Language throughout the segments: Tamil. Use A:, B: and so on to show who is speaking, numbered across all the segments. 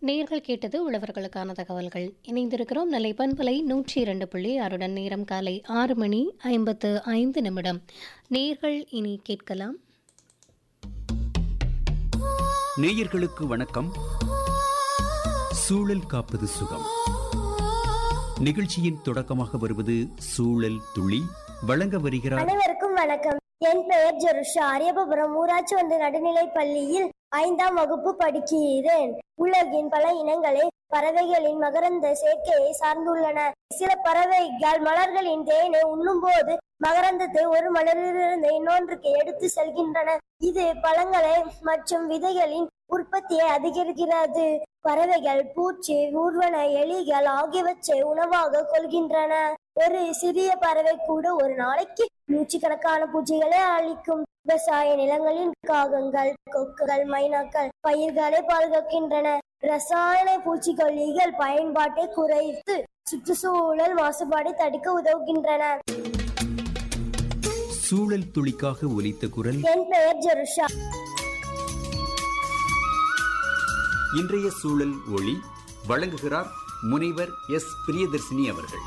A: நேர்கள் கேட்டது உழவர்களுக்கான தகவல்கள் இணைந்திருக்கிறோம் நிலை பண்பலை நூற்றி இரண்டு புள்ளி ஆறுடன் நேரம் காலை ஆறு மணி ஐம்பத்து ஐந்து நிமிடம் நேர்கள் இனி கேட்கலாம்
B: நேயர்களுக்கு வணக்கம் சூழல் காப்பது சுகம் நிகழ்ச்சியின் தொடக்கமாக வருவது சூழல் துளி வழங்க வருகிறார்
C: அனைவருக்கும் வணக்கம் என் பெயர் ஜெருஷா அரியபுரம் ஊராட்சி ஒன்று நடுநிலைப் பள்ளியில் ஐந்தாம் வகுப்பு படிக்கிறேன் உலகின் பல இனங்களே பறவைகளின் மகரந்த சேர்க்கையை சார்ந்துள்ளன சில பறவைகள் மலர்களின் தேனை உண்ணும்போது மகரந்தத்தை ஒரு மலரிலிருந்து இன்னொன்றுக்கு எடுத்து செல்கின்றன இது பழங்களை மற்றும் விதைகளின் உற்பத்தியை அதிகரிக்கிறது பறவைகள் பூச்சி ஊர்வன எலிகள் ஆகியவற்றை உணவாக கொள்கின்றன ஒரு சிறிய பறவை கூட ஒரு நாளைக்கு நூற்றுக்கணக்கான பூச்சிகளை அழிக்கும் விவசாய நிலங்களின் காகங்கள் கொக்குகள் மைனாக்கள் பயிர்களை பாதுகாக்கின்றன ரசாயன பூச்சிக்கொல்லிகள் பயன்பாட்டை குறைத்து சுற்றுச்சூழல் மாசுபாடை தடுக்க உதவுகின்றன
B: சூழல் துளிக்காக ஒலித்த குரல்
C: என் பெயர் ஜெருஷா
B: இன்றைய சூழல் ஒளி வழங்குகிறார் முனைவர் எஸ் பிரியதர்சினி அவர்கள்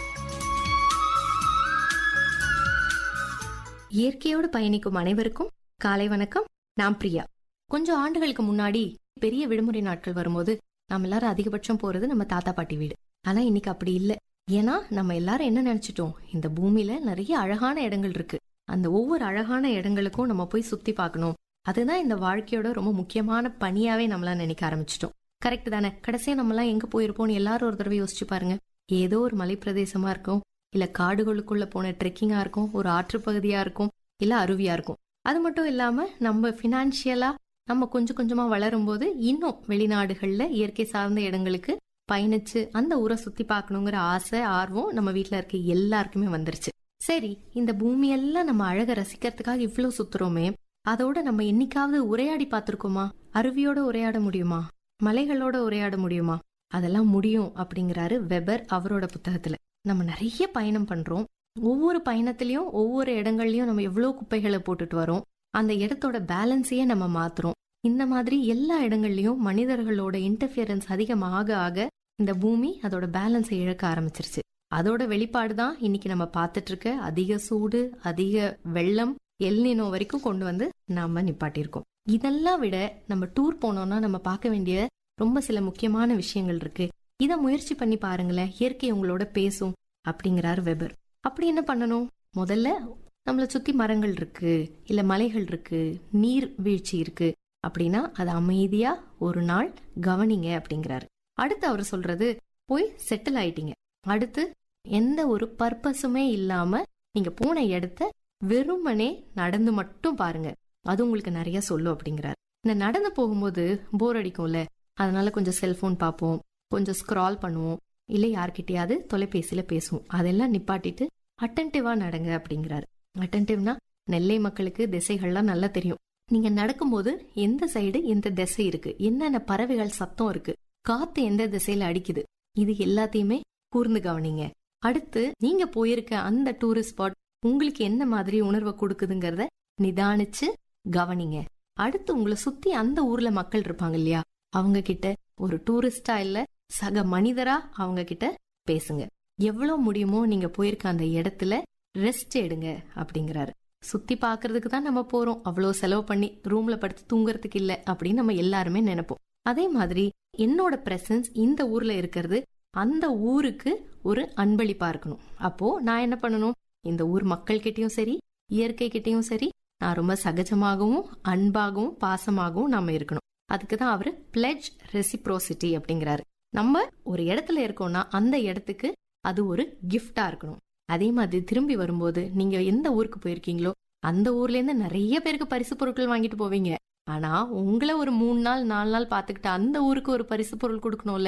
D: இயற்கையோடு பயணிக்கும் அனைவருக்கும் காலை வணக்கம் நான் பிரியா கொஞ்சம் ஆண்டுகளுக்கு முன்னாடி பெரிய விடுமுறை நாட்கள் வரும்போது நம்ம எல்லாரும் அதிகபட்சம் போறது நம்ம தாத்தா பாட்டி வீடு ஆனா இன்னைக்கு அப்படி இல்ல ஏன்னா நம்ம எல்லாரும் என்ன நினைச்சிட்டோம் இந்த பூமியில நிறைய அழகான இடங்கள் இருக்கு அந்த ஒவ்வொரு அழகான இடங்களுக்கும் நம்ம போய் சுத்தி பார்க்கணும் அதுதான் இந்த வாழ்க்கையோட ரொம்ப முக்கியமான பணியாவே நம்மளா நினைக்க ஆரம்பிச்சிட்டோம் கரெக்ட் தானே கடைசியா நம்மலாம் எங்க போயிருப்போம்னு எல்லாரும் ஒரு தடவை யோசிச்சு பாருங்க ஏதோ ஒரு மலைப்பிரதேசமா இருக்கும் இல்ல காடுகளுக்குள்ள போன ட்ரெக்கிங்கா இருக்கும் ஒரு ஆற்றுப்பகுதியா இருக்கும் இல்ல அருவியா இருக்கும் அது மட்டும் இல்லாம நம்ம பினான்சியலா நம்ம கொஞ்சம் கொஞ்சமா வளரும் போது இன்னும் வெளிநாடுகள்ல இயற்கை சார்ந்த இடங்களுக்கு பயணிச்சு அந்த ஊரை சுத்தி பார்க்கணுங்கிற ஆசை ஆர்வம் நம்ம வீட்ல இருக்க எல்லாருக்குமே வந்துருச்சு சரி இந்த பூமியெல்லாம் நம்ம அழக ரசிக்கிறதுக்காக இவ்வளவு சுத்துறோமே அதோட நம்ம என்னைக்காவது உரையாடி பார்த்திருக்கோமா அருவியோட உரையாட முடியுமா மலைகளோட உரையாட முடியுமா அதெல்லாம் முடியும் அப்படிங்கிறாரு வெபர் அவரோட புத்தகத்துல நம்ம நிறைய பயணம் பண்றோம் ஒவ்வொரு பயணத்திலயும் ஒவ்வொரு இடங்கள்லயும் நம்ம எவ்வளவு குப்பைகளை போட்டுட்டு வரோம் அந்த இடத்தோட பேலன்ஸையே நம்ம மாத்துறோம் இந்த மாதிரி எல்லா இடங்கள்லயும் மனிதர்களோட இன்டர்ஃபியரன்ஸ் அதிகமாக ஆக இந்த பூமி அதோட பேலன்ஸை இழக்க ஆரம்பிச்சிருச்சு அதோட வெளிப்பாடு தான் இன்னைக்கு நம்ம பார்த்துட்டு இருக்க அதிக சூடு அதிக வெள்ளம் எல்னினோ வரைக்கும் கொண்டு வந்து நாம நிப்பாட்டியிருக்கோம் இதெல்லாம் விட நம்ம டூர் போனோம்னா நம்ம பார்க்க வேண்டிய ரொம்ப சில முக்கியமான விஷயங்கள் இருக்கு இத முயற்சி பண்ணி பாருங்களேன் இயற்கை உங்களோட பேசும் அப்படிங்கிறாரு வெபர் அப்படி என்ன பண்ணணும் முதல்ல நம்மள சுத்தி மரங்கள் இருக்கு இல்ல மலைகள் இருக்கு நீர் வீழ்ச்சி இருக்கு அப்படின்னா அது அமைதியா ஒரு நாள் கவனிங்க அப்படிங்கிறாரு அடுத்து அவர் சொல்றது போய் செட்டில் ஆயிட்டீங்க அடுத்து எந்த ஒரு பர்பஸுமே இல்லாம நீங்க போன இடத்த வெறுமனே நடந்து மட்டும் பாருங்க அது உங்களுக்கு நிறைய சொல்லும் அப்படிங்கிறாரு இந்த நடந்து போகும்போது போர் அடிக்கும்ல அதனால கொஞ்சம் செல்போன் பார்ப்போம் கொஞ்சம் ஸ்க்ரால் பண்ணுவோம் இல்ல யார்கிட்டயாவது தொலைபேசியில பேசுவோம் அதெல்லாம் நிப்பாட்டிட்டு அட்டன்டிவா நடங்க அப்படிங்கிறாரு அட்டன்டிவ்னா நெல்லை மக்களுக்கு திசைகள்லாம் நல்லா தெரியும் நீங்க நடக்கும்போது எந்த சைடு எந்த திசை இருக்கு என்னென்ன பறவைகள் சத்தம் இருக்கு காத்து எந்த திசையில அடிக்குது இது எல்லாத்தையுமே கூர்ந்து கவனிங்க அடுத்து நீங்க போயிருக்க அந்த டூரிஸ்ட் ஸ்பாட் உங்களுக்கு என்ன மாதிரி உணர்வை கொடுக்குதுங்கிறத நிதானிச்சு கவனிங்க அடுத்து உங்களை சுத்தி அந்த ஊர்ல மக்கள் இருப்பாங்க இல்லையா அவங்க கிட்ட ஒரு டூரிஸ்டா இல்ல சக மனிதரா அவங்க கிட்ட பேசுங்க எவ்வளவு முடியுமோ நீங்க போயிருக்க அந்த இடத்துல ரெஸ்ட் எடுங்க அப்படிங்கிறாரு சுத்தி பாக்குறதுக்கு தான் நம்ம போறோம் அவ்வளவு செலவு பண்ணி ரூம்ல படுத்து தூங்குறதுக்கு இல்ல அப்படின்னு நம்ம எல்லாருமே நினைப்போம் அதே மாதிரி என்னோட பிரசன்ஸ் இந்த ஊர்ல இருக்கிறது அந்த ஊருக்கு ஒரு அன்பளிப்பா இருக்கணும் அப்போ நான் என்ன பண்ணணும் இந்த ஊர் மக்கள் கிட்டயும் சரி இயற்கை கிட்டயும் சரி நான் ரொம்ப சகஜமாகவும் அன்பாகவும் பாசமாகவும் நாம இருக்கணும் அதுக்கு தான் அவரு பிளெஜ் ரெசிப்ரோசிட்டி அப்படிங்கிறாரு நம்ம ஒரு இடத்துல இருக்கோம்னா அந்த இடத்துக்கு அது ஒரு கிஃப்டா இருக்கணும் அதே மாதிரி திரும்பி வரும்போது நீங்க எந்த ஊருக்கு போயிருக்கீங்களோ அந்த ஊர்ல இருந்து நிறைய பேருக்கு பரிசு பொருட்கள் வாங்கிட்டு போவீங்க ஆனா உங்களை ஒரு மூணு நாள் நாலு நாள் பாத்துக்கிட்டு அந்த ஊருக்கு ஒரு பரிசு பொருள் கொடுக்கணும்ல